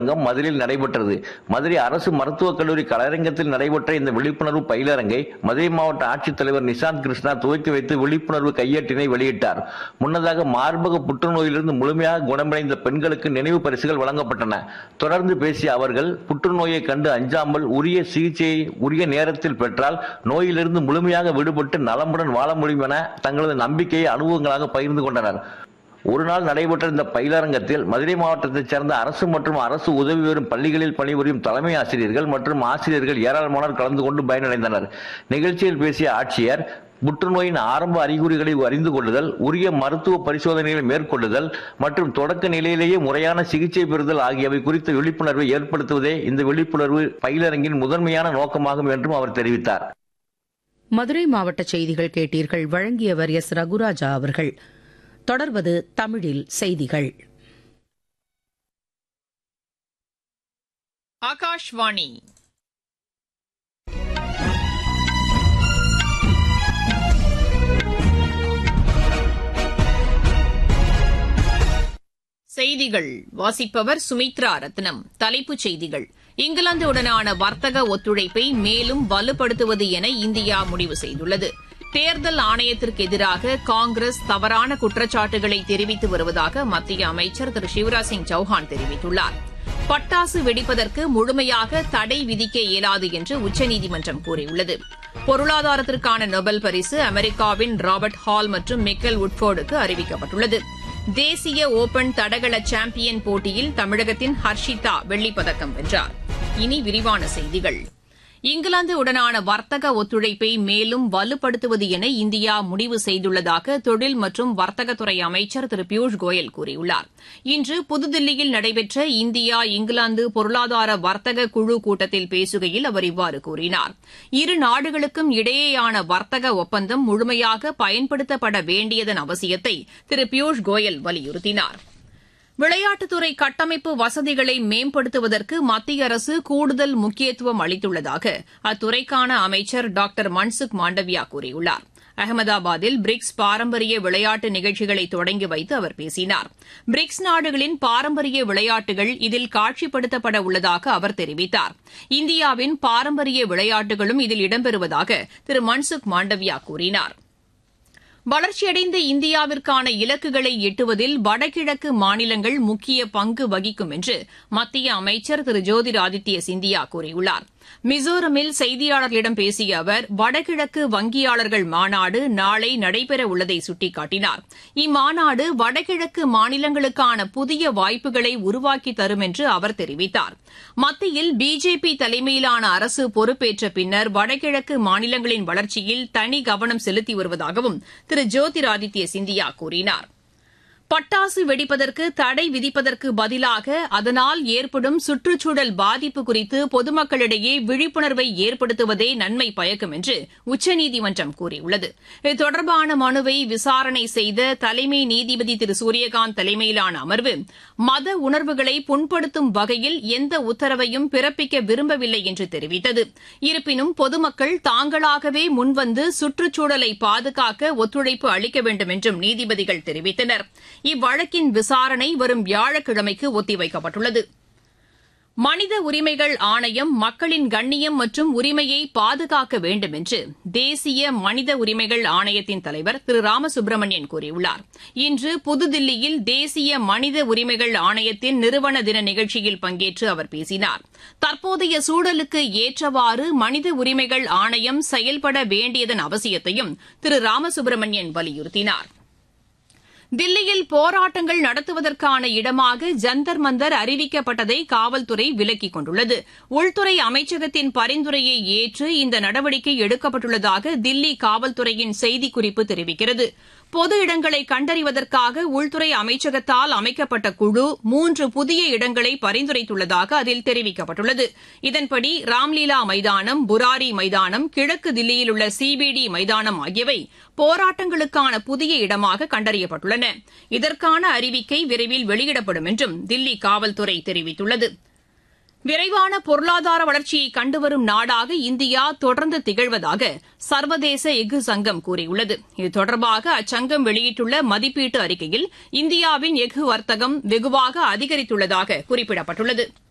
அரங்கம் மதுரையில் நடைபெற்றது மதுரை அரசு மருத்துவக் கல்லூரி கலையரங்கத்தில் நடைபெற்ற இந்த விழிப்புணர்வு பயிலரங்கை மதுரை மாவட்ட ஆட்சித்தலைவர் நிசாந்த் கிருஷ்ணா துவக்கி வைத்து விழிப்புணர்வு கையேட்டினை வெளியிட்டார் முன்னதாக மார்பக புற்றுநோயிலிருந்து முழுமையாக குணமடைந்த பெண்களுக்கு நினைவு பரிசுகள் வழங்கப்பட்டன தொடர்ந்து பேசிய அவர்கள் புற்றுநோயை கண்டு அஞ்சாமல் உரிய சிகிச்சையை உரிய நேரத்தில் பெற்றால் நோயிலிருந்து முழுமையாக விடுபட்டு நலமுடன் வாழ முடியும் என தங்களது நம்பிக்கையை அனுபவங்களாக பகிர்ந்து கொண்டனர் ஒரு நாள் நடைபெற்ற இந்த பயிலரங்கத்தில் மதுரை மாவட்டத்தைச் சேர்ந்த அரசு மற்றும் அரசு உதவி பெறும் பள்ளிகளில் பணிபுரியும் தலைமை ஆசிரியர்கள் மற்றும் ஆசிரியர்கள் ஏராளமானோர் கலந்து கொண்டு பயனடைந்தனர் நிகழ்ச்சியில் பேசிய ஆட்சியர் புற்றுநோயின் ஆரம்ப அறிகுறிகளை அறிந்து கொள்ளுதல் உரிய மருத்துவ பரிசோதனைகளை மேற்கொள்ளுதல் மற்றும் தொடக்க நிலையிலேயே முறையான சிகிச்சை பெறுதல் ஆகியவை குறித்த விழிப்புணர்வை ஏற்படுத்துவதே இந்த விழிப்புணர்வு பயிலரங்கின் முதன்மையான நோக்கமாகும் என்றும் அவர் தெரிவித்தார் மதுரை மாவட்ட செய்திகள் கேட்டீர்கள் வழங்கியவர் எஸ் ரகுராஜா அவர்கள் தொடர்வது தமிழில் செய்திகள் ஆகாஷ்வாணி செய்திகள் வாசிப்பவர் சுமித்ரா ரத்னம் தலைப்புச் செய்திகள் இங்கிலாந்துடனான வர்த்தக ஒத்துழைப்பை மேலும் வலுப்படுத்துவது என இந்தியா முடிவு செய்துள்ளது தேர்தல் ஆணையத்திற்கு எதிராக காங்கிரஸ் தவறான குற்றச்சாட்டுகளை தெரிவித்து வருவதாக மத்திய அமைச்சர் திரு சிவராஜ் சிங் சௌஹான் தெரிவித்துள்ளார் பட்டாசு வெடிப்பதற்கு முழுமையாக தடை விதிக்க இயலாது என்று உச்சநீதிமன்றம் கூறியுள்ளது பொருளாதாரத்திற்கான நொபல் பரிசு அமெரிக்காவின் ராபர்ட் ஹால் மற்றும் மிக்கல் உட்ஃபோர்டுக்கு அறிவிக்கப்பட்டுள்ளது தேசிய ஓபன் தடகள சாம்பியன் போட்டியில் தமிழகத்தின் ஹர்ஷிதா வெள்ளிப்பதக்கம் வென்றார் இனி விரிவான செய்திகள் இங்கிலாந்து உடனான வர்த்தக ஒத்துழைப்பை மேலும் வலுப்படுத்துவது என இந்தியா முடிவு செய்துள்ளதாக தொழில் மற்றும் வர்த்தகத்துறை அமைச்சர் திரு பியூஷ் கோயல் கூறியுள்ளார் இன்று புதுதில்லியில் நடைபெற்ற இந்தியா இங்கிலாந்து பொருளாதார வர்த்தக குழு கூட்டத்தில் பேசுகையில் அவர் இவ்வாறு கூறினார் இரு நாடுகளுக்கும் இடையேயான வர்த்தக ஒப்பந்தம் முழுமையாக பயன்படுத்தப்பட வேண்டியதன் அவசியத்தை திரு பியூஷ் கோயல் வலியுறுத்தினாா் விளையாட்டுத்துறை கட்டமைப்பு வசதிகளை மேம்படுத்துவதற்கு மத்திய அரசு கூடுதல் முக்கியத்துவம் அளித்துள்ளதாக அத்துறைக்கான அமைச்சர் டாக்டர் மன்சுக் மாண்டவியா கூறியுள்ளார் அகமதாபாத்தில் பிரிக்ஸ் பாரம்பரிய விளையாட்டு நிகழ்ச்சிகளை தொடங்கி வைத்து அவர் பேசினார் பிரிக்ஸ் நாடுகளின் பாரம்பரிய விளையாட்டுகள் இதில் காட்சிப்படுத்தப்பட உள்ளதாக அவர் தெரிவித்தார் இந்தியாவின் பாரம்பரிய விளையாட்டுகளும் இதில் இடம்பெறுவதாக திரு மன்சுக் மாண்டவியா கூறினாா் வளர்ச்சியடைந்த இந்தியாவிற்கான இலக்குகளை எட்டுவதில் வடகிழக்கு மாநிலங்கள் முக்கிய பங்கு வகிக்கும் என்று மத்திய அமைச்சர் திரு ஜோதிர் ஆதித்ய சிந்தியா கூறியுள்ளார் மிசோரமில் செய்தியாளர்களிடம் பேசிய அவர் வடகிழக்கு வங்கியாளர்கள் மாநாடு நாளை நடைபெற உள்ளதை சுட்டிக்காட்டினார் இம்மாநாடு வடகிழக்கு மாநிலங்களுக்கான புதிய வாய்ப்புகளை உருவாக்கி தரும் என்று அவர் தெரிவித்தார் மத்தியில் பிஜேபி தலைமையிலான அரசு பொறுப்பேற்ற பின்னர் வடகிழக்கு மாநிலங்களின் வளர்ச்சியில் தனி கவனம் செலுத்தி வருவதாகவும் திரு ஜோதிராதித்ய சிந்தியா கூறினாா் பட்டாசு வெடிப்பதற்கு தடை விதிப்பதற்கு பதிலாக அதனால் ஏற்படும் சுற்றுச்சூழல் பாதிப்பு குறித்து பொதுமக்களிடையே விழிப்புணர்வை ஏற்படுத்துவதே நன்மை பயக்கும் என்று உச்சநீதிமன்றம் கூறியுள்ளது இது தொடர்பான மனுவை விசாரணை செய்த தலைமை நீதிபதி திரு சூரியகாந்த் தலைமையிலான அமர்வு மத உணர்வுகளை புண்படுத்தும் வகையில் எந்த உத்தரவையும் பிறப்பிக்க விரும்பவில்லை என்று தெரிவித்தது இருப்பினும் பொதுமக்கள் தாங்களாகவே முன்வந்து சுற்றுச்சூழலை பாதுகாக்க ஒத்துழைப்பு அளிக்க வேண்டும் என்றும் நீதிபதிகள் தெரிவித்தனா் இவ்வழக்கின் விசாரணை வரும் வியாழக்கிழமைக்கு ஒத்திவைக்கப்பட்டுள்ளது மனித உரிமைகள் ஆணையம் மக்களின் கண்ணியம் மற்றும் உரிமையை பாதுகாக்க வேண்டும் என்று தேசிய மனித உரிமைகள் ஆணையத்தின் தலைவர் திரு ராமசுப்பிரமணியன் கூறியுள்ளார் இன்று புதுதில்லியில் தேசிய மனித உரிமைகள் ஆணையத்தின் நிறுவன தின நிகழ்ச்சியில் பங்கேற்று அவர் பேசினார் தற்போதைய சூழலுக்கு ஏற்றவாறு மனித உரிமைகள் ஆணையம் செயல்பட வேண்டியதன் அவசியத்தையும் திரு ராமசுப்பிரமணியன் வலியுறுத்தினாா் தில்லியில் போராட்டங்கள் நடத்துவதற்கான இடமாக ஜந்தர் மந்தர் அறிவிக்கப்பட்டதை காவல்துறை விலக்கிக் கொண்டுள்ளது உள்துறை அமைச்சகத்தின் பரிந்துரையை ஏற்று இந்த நடவடிக்கை எடுக்கப்பட்டுள்ளதாக தில்லி காவல்துறையின் செய்திக்குறிப்பு தெரிவிக்கிறது பொது இடங்களை கண்டறிவதற்காக உள்துறை அமைச்சகத்தால் அமைக்கப்பட்ட குழு மூன்று புதிய இடங்களை பரிந்துரைத்துள்ளதாக அதில் தெரிவிக்கப்பட்டுள்ளது இதன்படி ராம்லீலா மைதானம் புராரி மைதானம் கிழக்கு தில்லியில் உள்ள சிபிடி மைதானம் ஆகியவை போராட்டங்களுக்கான புதிய இடமாக கண்டறியப்பட்டுள்ளன இதற்கான அறிவிக்கை விரைவில் வெளியிடப்படும் என்றும் தில்லி காவல்துறை தெரிவித்துள்ளது விரைவான பொருளாதார வளர்ச்சியை கண்டுவரும் நாடாக இந்தியா தொடர்ந்து திகழ்வதாக சர்வதேச எஃகு சங்கம் கூறியுள்ளது இது தொடர்பாக அச்சங்கம் வெளியிட்டுள்ள மதிப்பீட்டு அறிக்கையில் இந்தியாவின் எஃகு வர்த்தகம் வெகுவாக அதிகரித்துள்ளதாக குறிப்பிடப்பட்டுள்ளது